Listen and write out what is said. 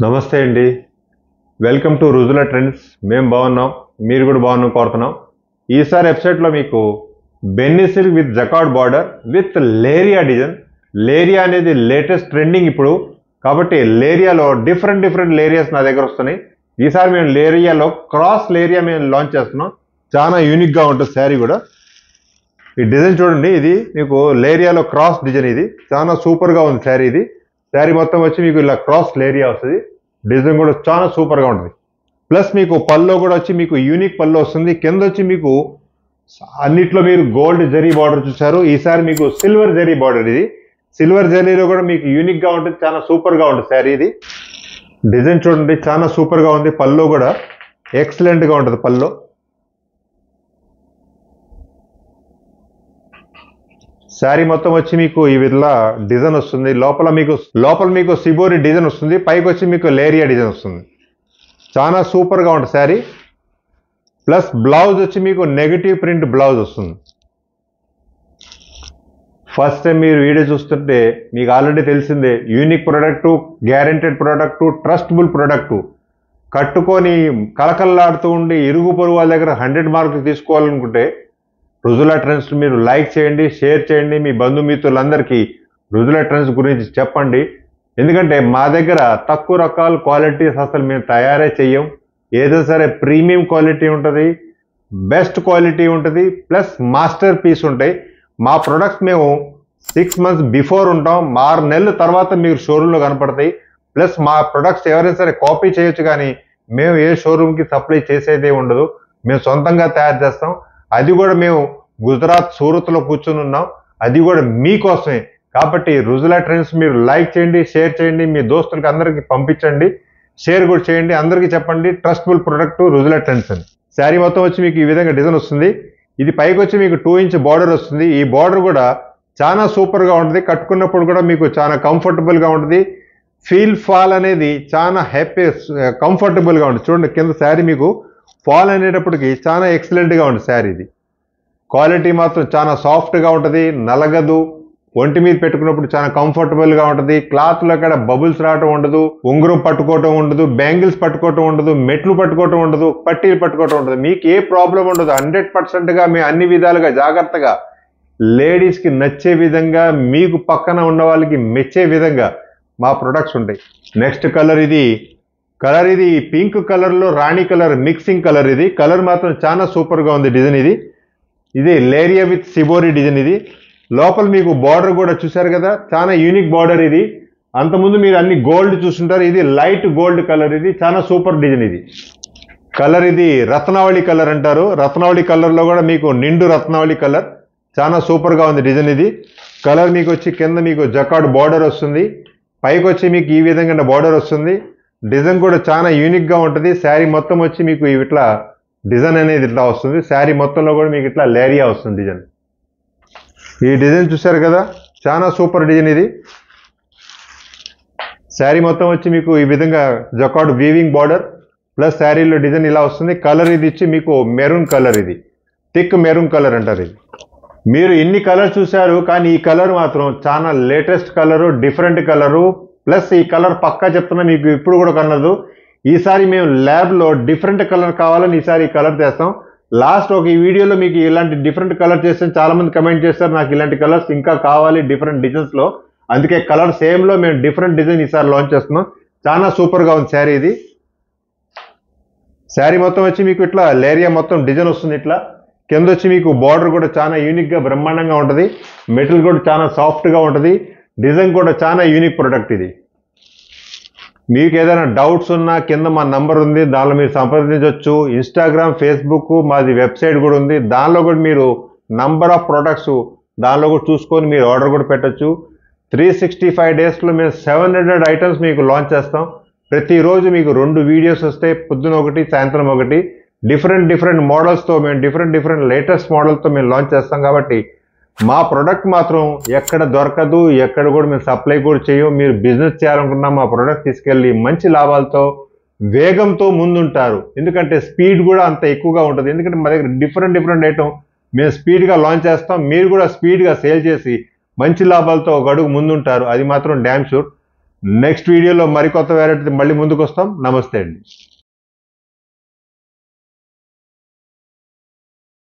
నమస్తే అండి welcome to రుజుల trends మేము బాగున్నాం మీరు కూడా బాగున్నాం కోరుతున్నాం ఈసారి వెబ్సైట్లో మీకు బెన్నిసిల్ విత్ జకాడ్ బార్డర్ విత్ లేరియా డిజైన్ లేరియా అనేది లేటెస్ట్ ట్రెండింగ్ ఇప్పుడు కాబట్టి లేరియాలో డిఫరెంట్ డిఫరెంట్ లేరియాస్ నా దగ్గర వస్తున్నాయి ఈసారి మేము లేరియాలో క్రాస్ లేరియా మేము లాంచ్ చేస్తున్నాం చాలా యూనిక్గా ఉంటుంది శారీ కూడా ఈ డిజైన్ చూడండి ఇది మీకు లేరియాలో క్రాస్ డిజైన్ ఇది చాలా సూపర్గా ఉంది శారీ ఇది శారీ మొత్తం వచ్చి మీకు ఇలా క్రాస్ లేరియా వస్తుంది డిజైన్ కూడా చాలా సూపర్గా ఉంటుంది ప్లస్ మీకు పల్లో కూడా వచ్చి మీకు యూనిక్ పల్లో వస్తుంది కింద వచ్చి మీకు అన్నిట్లో మీరు గోల్డ్ జరీ బార్డర్ చూసారు ఈసారి మీకు సిల్వర్ జరీ బార్డర్ ఇది సిల్వర్ జరీలో కూడా మీకు యూనిక్గా ఉంటుంది చాలా సూపర్గా ఉంటుంది శారీ ఇది డిజైన్ చూడండి చాలా సూపర్గా ఉంది పల్లో కూడా ఎక్సలెంట్గా ఉంటుంది పల్లో శారీ మొత్తం వచ్చి మీకు ఈ విధంగా డిజైన్ వస్తుంది లోపల మీకు లోపల మీకు సిబోరి డిజైన్ వస్తుంది పైకి వచ్చి మీకు లేరియా డిజైన్ వస్తుంది చాలా సూపర్గా ఉంటుంది శారీ ప్లస్ బ్లౌజ్ వచ్చి మీకు నెగిటివ్ ప్రింట్ బ్లౌజ్ వస్తుంది ఫస్ట్ టైం మీరు వీడియో చూస్తుంటే మీకు ఆల్రెడీ తెలిసిందే unique product guaranteed product trustable product కట్టుకొని కలకల్లాడుతూ ఉండి ఇరుగు పొరుగు వాళ్ళ దగ్గర హండ్రెడ్ మార్కులు తీసుకోవాలనుకుంటే రుజులా ట్రెండ్స్ మీరు లైక్ చేయండి షేర్ చేయండి మీ బంధుమిత్రులందరికీ రుజులా ట్రెండ్స్ గురించి చెప్పండి ఎందుకంటే మా దగ్గర తక్కువ రకాల క్వాలిటీస్ అసలు మేము తయారే చెయ్యం ఏదో సరే ప్రీమియం క్వాలిటీ ఉంటుంది బెస్ట్ క్వాలిటీ ఉంటుంది ప్లస్ మాస్టర్ పీస్ ఉంటాయి మా ప్రొడక్ట్స్ మేము సిక్స్ మంత్స్ బిఫోర్ ఉంటాం ఆరు నెలల తర్వాత మీరు షోరూంలో కనపడతాయి ప్లస్ మా ప్రొడక్ట్స్ ఎవరైనా సరే కాపీ చేయొచ్చు కానీ మేము ఏ షోరూమ్కి సప్లై చేసేదే ఉండదు మేము సొంతంగా తయారు చేస్తాం అది కూడా మేము గుజరాత్ సూరత్లో కూర్చుని ఉన్నాం అది కూడా మీకోసమే కాబట్టి రుజులా ట్రెండ్స్ మీరు లైక్ చేయండి షేర్ చేయండి మీ దోస్తులకి అందరికీ పంపించండి షేర్ కూడా చేయండి అందరికీ చెప్పండి ట్రస్టబుల్ ప్రొడక్ట్ రుజులా ట్రెండ్స్ అని శారీ మొత్తం వచ్చి మీకు ఈ విధంగా డిజైన్ వస్తుంది ఇది పైకి వచ్చి మీకు టూ ఇంచ్ బార్డర్ వస్తుంది ఈ బార్డర్ కూడా చాలా సూపర్గా ఉంటుంది కట్టుకున్నప్పుడు కూడా మీకు చాలా కంఫర్టబుల్గా ఉంటుంది ఫీల్ ఫాల్ అనేది చాలా హ్యాపీ కంఫర్టబుల్గా ఉంటుంది చూడండి కింద శారీ మీకు ఫాల్ అనేటప్పటికి చాలా ఎక్సలెంట్గా ఉంటుంది శారీ ఇది క్వాలిటీ మాత్రం చాలా సాఫ్ట్గా ఉంటుంది నలగదు ఒంటి మీద పెట్టుకున్నప్పుడు చాలా కంఫర్టబుల్గా ఉంటుంది క్లాత్లో అక్కడ బబుల్స్ రావటం ఉండదు ఉంగరం పట్టుకోవటం ఉండదు బ్యాంగిల్స్ పట్టుకోవటం ఉండదు మెట్లు పట్టుకోవటం ఉండదు పట్టీలు పట్టుకోవటం ఉండదు మీకు ఏ ప్రాబ్లం ఉండదు హండ్రెడ్ పర్సెంట్గా మీ అన్ని విధాలుగా జాగ్రత్తగా లేడీస్కి నచ్చే విధంగా మీకు పక్కన ఉన్న వాళ్ళకి మెచ్చే విధంగా మా ప్రొడక్ట్స్ ఉంటాయి నెక్స్ట్ కలర్ ఇది కలర్ ఇది పింక్ కలర్లో రాణి కలర్ మిక్సింగ్ కలర్ ఇది కలర్ మాత్రం చాలా సూపర్గా ఉంది డిజైన్ ఇది ఇది లేరియా విత్ సిబోరి డిజైన్ ఇది లోపల మీకు బార్డర్ కూడా చూశారు కదా చాలా యూనిక్ బార్డర్ ఇది అంతకుముందు మీరు అన్ని గోల్డ్ చూస్తుంటారు ఇది లైట్ గోల్డ్ కలర్ ఇది చాలా సూపర్ డిజైన్ ఇది కలర్ ఇది రత్నావళి కలర్ అంటారు రత్నావళి కలర్లో కూడా మీకు నిండు రత్నావళి కలర్ చాలా సూపర్గా ఉంది డిజైన్ ఇది కలర్ మీకు వచ్చి కింద మీకు జకాడ్ బార్డర్ వస్తుంది పైకి వచ్చి మీకు ఈ విధంగా బార్డర్ వస్తుంది డిజైన్ కూడా చాలా యూనిక్గా ఉంటుంది శారీ మొత్తం వచ్చి మీకు ఇట్లా డిజైన్ అనేది ఇట్లా వస్తుంది శారీ మొత్తంలో కూడా మీకు ఇట్లా లేరియా వస్తుంది డిజైన్ ఈ డిజైన్ చూశారు కదా చాలా సూపర్ డిజైన్ ఇది శారీ మొత్తం వచ్చి మీకు ఈ విధంగా జకాడ్ వీవింగ్ బార్డర్ ప్లస్ శారీలో డిజైన్ ఇలా వస్తుంది కలర్ ఇది ఇచ్చి మీకు మెరూన్ కలర్ ఇది థిక్ మెరూన్ కలర్ అంటారు ఇది మీరు ఇన్ని కలర్ చూశారు కానీ ఈ కలర్ మాత్రం చాలా latest colour different colour plus ఈ కలర్ పక్కా చెప్తున్నా మీకు ఇప్పుడు కూడా కనదు ఈసారి మేము ల్యాబ్లో డిఫరెంట్ కలర్ కావాలని ఈసారి ఈ కలర్ తెస్తాం లాస్ట్ ఒక ఈ వీడియోలో మీకు ఇలాంటి డిఫరెంట్ కలర్ చేస్తే చాలా మంది కమెంట్ చేస్తారు నాకు ఇలాంటి కలర్స్ ఇంకా కావాలి డిఫరెంట్ డిజైన్స్లో అందుకే కలర్ సేమ్లో మేము డిఫరెంట్ డిజైన్ ఈసారి లాంచ్ చేస్తున్నాం చాలా సూపర్గా ఉంది శారీ ఇది శారీ మొత్తం వచ్చి మీకు ఇట్లా లేరియా మొత్తం డిజైన్ వస్తుంది ఇట్లా కింద వచ్చి మీకు బార్డర్ కూడా చాలా యూనిక్గా బ్రహ్మాండంగా ఉంటుంది మెటీరియల్ కూడా చాలా సాఫ్ట్గా ఉంటుంది డిజైన్ కూడా చాలా యూనిక్ ప్రోడక్ట్ ఇది మీకు ఏదైనా డౌట్స్ ఉన్నా కింద మా నంబర్ ఉంది దానిలో మీరు సంప్రదించవచ్చు ఇన్స్టాగ్రామ్ ఫేస్బుక్ మాది వెబ్సైట్ కూడా ఉంది దానిలో కూడా మీరు నంబర్ ఆఫ్ ప్రొడక్ట్స్ దానిలో కూడా చూసుకొని మీరు ఆర్డర్ కూడా పెట్టచ్చు త్రీ సిక్స్టీ ఫైవ్ డేస్లో మేము సెవెన్ హండ్రెడ్ ఐటమ్స్ మీకు లాంచ్ చేస్తాం ప్రతిరోజు మీకు రెండు వీడియోస్ వస్తాయి పొద్దున ఒకటి సాయంత్రం ఒకటి డిఫరెంట్ డిఫరెంట్ మోడల్స్తో మేము డిఫరెంట్ డిఫరెంట్ లేటెస్ట్ మోడల్తో మేము లాంచ్ చేస్తాం కాబట్టి మా ప్రొడక్ట్ మాత్రం ఎక్కడ దొరకదు ఎక్కడ కూడా మేము సప్లై కూడా చేయం మీరు బిజినెస్ చేయాలనుకున్నా మా ప్రొడక్ట్ తీసుకెళ్ళి మంచి లాభాలతో వేగంతో ముందుంటారు ఎందుకంటే స్పీడ్ కూడా అంత ఎక్కువగా ఉంటుంది ఎందుకంటే మా దగ్గర డిఫరెంట్ డిఫరెంట్ ఐటమ్ మేము స్పీడ్గా లాంచ్ చేస్తాం మీరు కూడా స్పీడ్గా సేల్ చేసి మంచి లాభాలతో ఒక అడుగు ముందుంటారు అది మాత్రం డ్యామ్ షూర్ నెక్స్ట్ వీడియోలో మరికొత్త వెరైటీ మళ్ళీ ముందుకు వస్తాం నమస్తే అండి